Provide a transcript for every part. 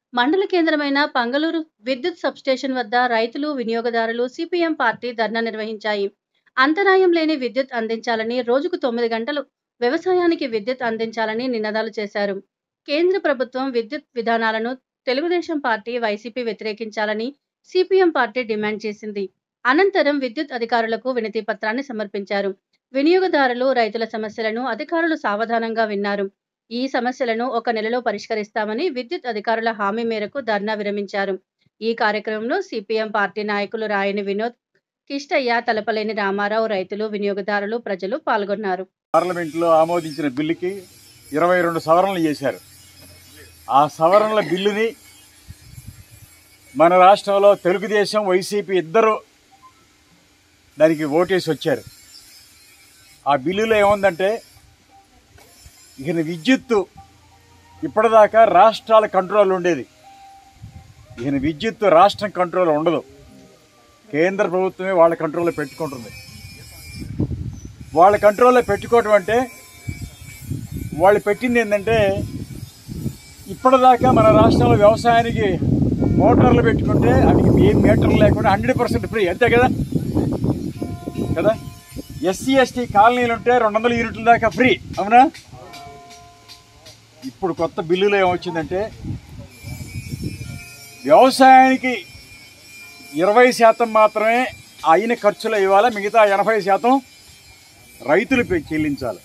మండల కేంద్రమైన పంగలూరు విద్యుత్ సబ్స్టేషన్ వద్ద రైతులు వినియోగదారులు సిపిఎం పార్టీ ధర్నా నిర్వహించాయి అంతరాయం లేని విద్యుత్ అందించాలని రోజుకు తొమ్మిది గంటలు వ్యవసాయానికి విద్యుత్ అందించాలని నినాదాలు చేశారు కేంద్ర ప్రభుత్వం విద్యుత్ విధానాలను తెలుగుదేశం పార్టీ వైసీపీ వ్యతిరేకించాలని సిపిఎం పార్టీ డిమాండ్ చేసింది అనంతరం విద్యుత్ అధికారులకు వినతి పత్రాన్ని సమర్పించారు వినియోగదారులు రైతుల సమస్యలను అధికారులు సావధానంగా విన్నారు ఈ సమస్యలను ఒక నెలలో పరిష్కరిస్తామని విద్యుత్ అధికారుల హామీ మేరకు ధర్నా విరమించారు ఈ కార్యక్రమంలో సిపిఎం పార్టీ నాయకులు రాయని వినోద్ కిష్టయ్య తలపలేని రామారావు రైతులు వినియోగదారులు ప్రజలు పాల్గొన్నారు పార్లమెంట్లో ఆమోదించిన బిల్లుకి ఇరవై రెండు సవరణలు చేశారు ఆ సవరణల బిల్లుని మన రాష్ట్రంలో తెలుగుదేశం వైసీపీ ఇద్దరు దానికి ఓటేసి వచ్చారు ఆ బిల్లులో ఏముందంటే ఇక విద్యుత్తు ఇప్పటిదాకా రాష్ట్రాల కంట్రోల్ ఉండేది ఈయన విద్యుత్తు రాష్ట్రం కంట్రోల్ ఉండదు కేంద్ర ప్రభుత్వమే వాళ్ళ కంట్రోల్లో పెట్టుకుంటుంది వాళ్ళ కంట్రోల్లో పెట్టుకోవటం అంటే వాళ్ళు పెట్టింది ఏంటంటే ఇప్పటిదాకా మన రాష్ట్రంలో వ్యవసాయానికి మోటార్లు పెట్టుకుంటే వాటికి ఏ మీటర్లు లేకుండా హండ్రెడ్ పర్సెంట్ ఫ్రీ అంతే కదా కదా ఎస్సీ ఎస్టీ కాలనీలు ఉంటే రెండు వందల యూనిట్ల దాకా ఫ్రీ అవునా ఇప్పుడు కొత్త బిల్లులో ఏమొచ్చిందంటే వ్యవసాయానికి ఇరవై శాతం మాత్రమే అయిన ఖర్చులు ఇవ్వాలి మిగతా ఎనభై శాతం రైతులు పె- చెల్లించాలి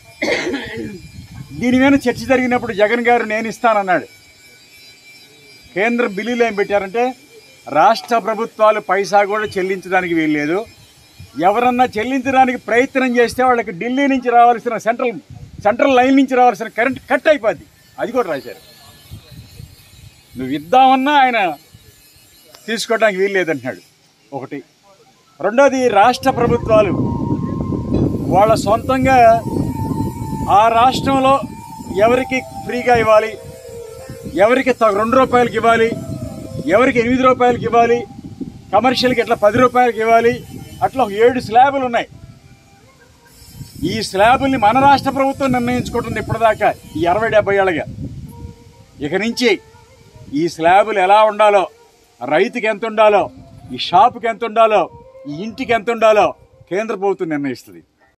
దీని మీద చర్చ జరిగినప్పుడు జగన్ గారు నేను ఇస్తానన్నాడు కేంద్రం బిల్లులు ఏం పెట్టారంటే రాష్ట్ర ప్రభుత్వాలు పైసా కూడా చెల్లించడానికి వీల్లేదు ఎవరన్నా చెల్లించడానికి ప్రయత్నం చేస్తే వాళ్ళకి ఢిల్లీ నుంచి రావాల్సిన సెంట్రల్ సెంట్రల్ లైన్ నుంచి రావాల్సిన కరెంట్ కట్ అయిపోద్ది అది కూడా రాశారు నువ్వు ఇద్దామన్నా ఆయన తీసుకోవడానికి వీల్లేదంటున్నాడు ఒకటి రెండోది రాష్ట్ర ప్రభుత్వాలు వాళ్ళ సొంతంగా ఆ రాష్ట్రంలో ఎవరికి ఫ్రీగా ఇవ్వాలి ఎవరికి త- రెండు రూపాయలకి ఇవ్వాలి ఎవరికి ఎనిమిది రూపాయలకి ఇవ్వాలి కమర్షియల్కి ఇట్లా పది రూపాయలకి ఇవ్వాలి అట్లా ఒక ఏడు స్లాబులు ఉన్నాయి ఈ స్లాబుల్ని మన రాష్ట్ర ప్రభుత్వం నిర్ణయించుకుంటుంది ఇప్పటిదాకా ఈ అరవై డెబ్బై ఏళ్ళగా ఇక నుంచి ఈ స్లాబులు ఎలా ఉండాలో రైతుకి ఎంత ఉండాలో ఈ షాపుకి ఎంత ఉండాలో ఈ ఇంటికి ఎంత ఉండాలో కేంద్ర ప్రభుత్వం నిర్ణయిస్తుంది